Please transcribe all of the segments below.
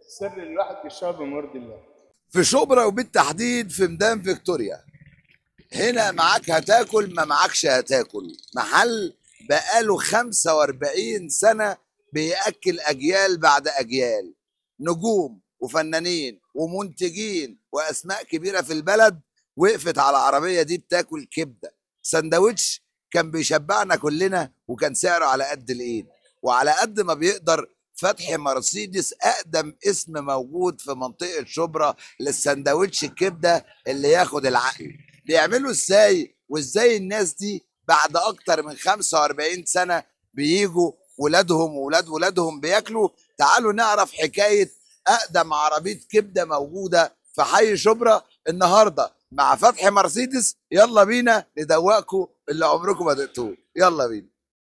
سر الواحد بيشتغل بمرضي الله في شبرا وبالتحديد في ميدان فيكتوريا هنا معاك هتاكل ما معاكش هتاكل محل بقاله 45 سنة بيأكل أجيال بعد أجيال نجوم وفنانين ومنتجين وأسماء كبيرة في البلد وقفت على العربية دي بتاكل كبدة سندوتش كان بيشبعنا كلنا وكان سعره على قد الإيد وعلى قد ما بيقدر فتحي مرسيدس أقدم اسم موجود في منطقة شبرا للسندوتش الكبدة اللي ياخد العقل بيعملوا ازاي وازاي الناس دي بعد اكتر من 45 سنة بيجوا ولادهم وولاد ولادهم بياكلوا تعالوا نعرف حكاية اقدم عربية كبدة موجودة في حي شبرا النهاردة مع فتحي مرسيدس يلا بينا ندوقكم اللي عمركم ما دقتوه يلا بينا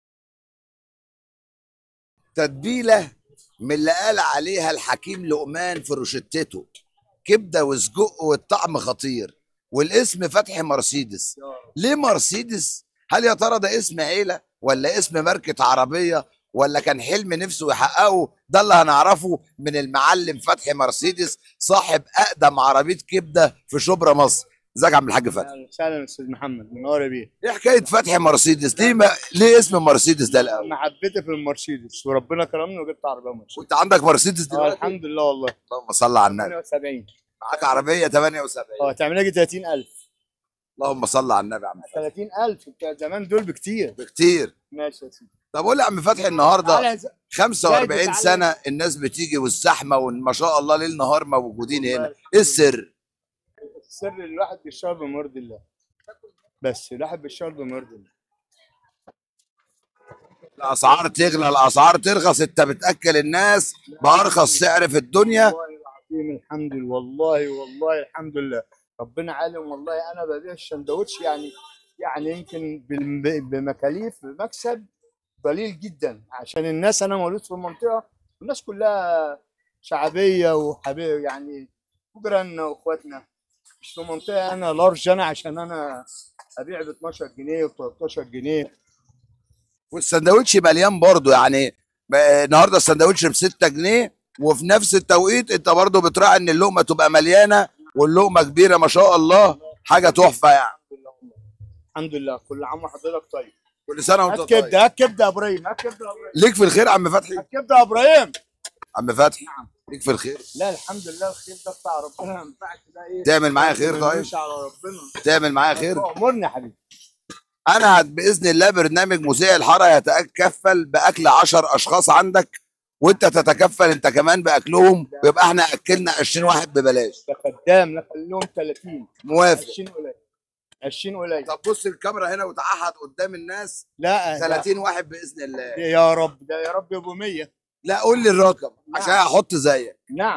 تتبيلة من اللي قال عليها الحكيم لقمان في روشتته كبدة وسجق والطعم خطير والاسم فتحي مرسيدس ليه مرسيدس هل يا ترى ده اسم عيلة ولا اسم ماركة عربية ولا كان حلم نفسه يحققه ده اللي هنعرفه من المعلم فتحي مرسيدس صاحب اقدم عربية كبدة في شبرا مصر ازيك يا عم الحاج فتحي اهلا وسهلا استاذ محمد منور بيه ايه حكاية فتحي مرسيدس ليه ما... ليه اسم مرسيدس ده الاول محبتي في المرسيدس وربنا كرمني وجبت عربيه مرسيدس وانت عندك مرسيدس اه دلوقتي الحمد لله والله اللهم صل على النبي 78 معاك عربية 78 اه تعمل لك 30000 اللهم صل على النبي يا عم فتحي 30000 انت زمان دول بكتير بكتير ماشي يا سيدي طب قول لي يا عم فتحي النهارده تعالى ز- 45 تعالى. سنة الناس بتيجي والزحمة وما شاء الله ليل نهار موجودين هنا ايه السر؟ السر الواحد بيشتغل بمرضي الله بس الواحد بيشتغل بمرضي الله الاسعار تغلى الاسعار ترخص انت بتاكل الناس بارخص سعر في الدنيا والله العظيم الحمد لله والله والله الحمد لله ربنا عالم والله انا ببيع السندوتش يعني يعني يمكن بالم- بمكاليف بمكسب قليل جدا عشان الناس انا مولود في المنطقه الناس كلها شعبيه وحبيب يعني جيراننا واخواتنا مش في منطقه انا لارج انا عشان انا ابيع ب 12 جنيه و 13 جنيه والسندوتش مليان برضه يعني ب- النهارده السندوتش ب 6 جنيه وفي نفس التوقيت انت برضه بتراعي ان اللقمه تبقى مليانه واللقمه كبيره ما شاء الله حاجه تحفه يعني الحمد لله والله. الحمد لله كل عام وحضرتك طيب كل سنه وانت هات طيب كبده هات كبده يا ابراهيم هات كبده يا ابراهيم ليك في الخير يا عم فتحي هات كبده يا ابراهيم عم فتحي نعم ليك في الخير لا الحمد لله الخير ده بتاع ربنا ما ينفعش ده ايه تعمل معايا خير طيب مش على ربنا تعمل معايا خير امرني يا حبيبي انا هت- باذن الله برنامج مذيع الحاره يتكفل باكل 10 اشخاص عندك وانت تتكفل انت كمان باكلهم ويبقى احنا اكلنا 20 واحد ببلاش ده خدام لا خليهم 30 موافق 20 قليل 20 قليل طب بص الكاميرا هنا وتعهد قدام الناس لا 30 واحد باذن الله ده يا رب ده يا رب يبقوا 100 لا قول لي الرقم عشان احط زيك نعم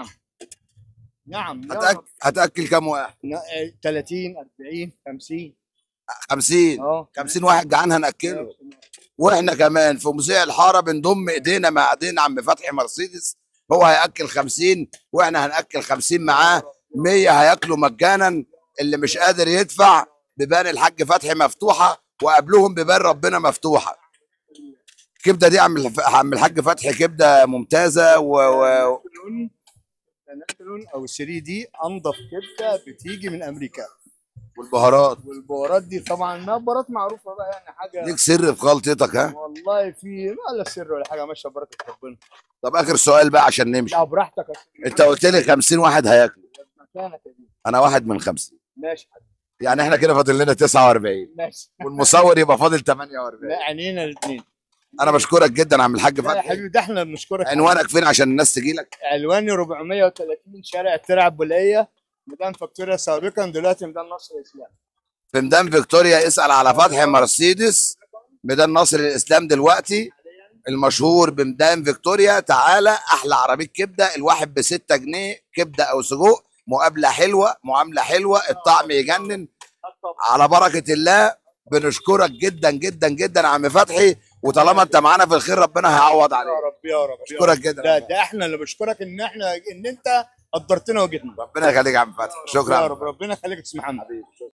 نعم يا هتأكل رب هتاكل كام واحد نا- 30 40 50 50 اه 50 واحد جعان هناكله واحنا كمان في مذيع الحاره بنضم ايدينا مع ايدينا عم فتحي مرسيدس هو هياكل 50 واحنا هناكل 50 معاه 100 هياكلوا مجانا اللي مش قادر يدفع بيبان الحاج فتحي مفتوحه وقبلهم بيبان ربنا مفتوحه الكبده دي عم الف- عم الحاج فتحي كبده ممتازه و... و... ناكلون ناكلون او 3 دي انضف كبده بتيجي من امريكا والبهارات والبهارات دي طبعا ما بهارات معروفه بقى يعني حاجه ليك سر في خلطتك ها والله في ما لا سر ولا حاجه ماشيه بركه ربنا طب اخر سؤال بقى عشان نمشي لا براحتك يا سيدي. انت قلت لي 50 واحد هياكلوا مكانك يا دي انا واحد من 50 ماشي حبيبي يعني احنا كده فاضل لنا 49 ماشي والمصور يبقى فاضل 48 لا عينينا الاثنين انا بشكرك جدا يا عم الحاج لا يا فتحي حبيبي ده احنا بنشكرك عنوانك فين عشان الناس تجي لك عنواني 430 شارع الترع البوليه ميدان فاكتوريا سابقا دلوقتي ميدان نصر الاسلام في ميدان فيكتوريا اسال على فتحي مرسيدس ميدان نصر الاسلام دلوقتي المشهور بميدان فيكتوريا تعالى احلى عربيه كبده الواحد ب 6 جنيه كبده او سجق مقابله حلوه معامله حلوه الطعم يجنن على بركه الله بنشكرك جدا جدا جدا يا عم فتحي وطالما انت معانا في الخير ربنا هيعوض يا عليك رب يا رب يا اشكرك رب. جدا ده ده احنا اللي بشكرك ان احنا ان انت قدرتنا وجهتنا ربنا يخليك يا عم فتحي شكرا يا رب ربنا يخليك يا استاذ محمد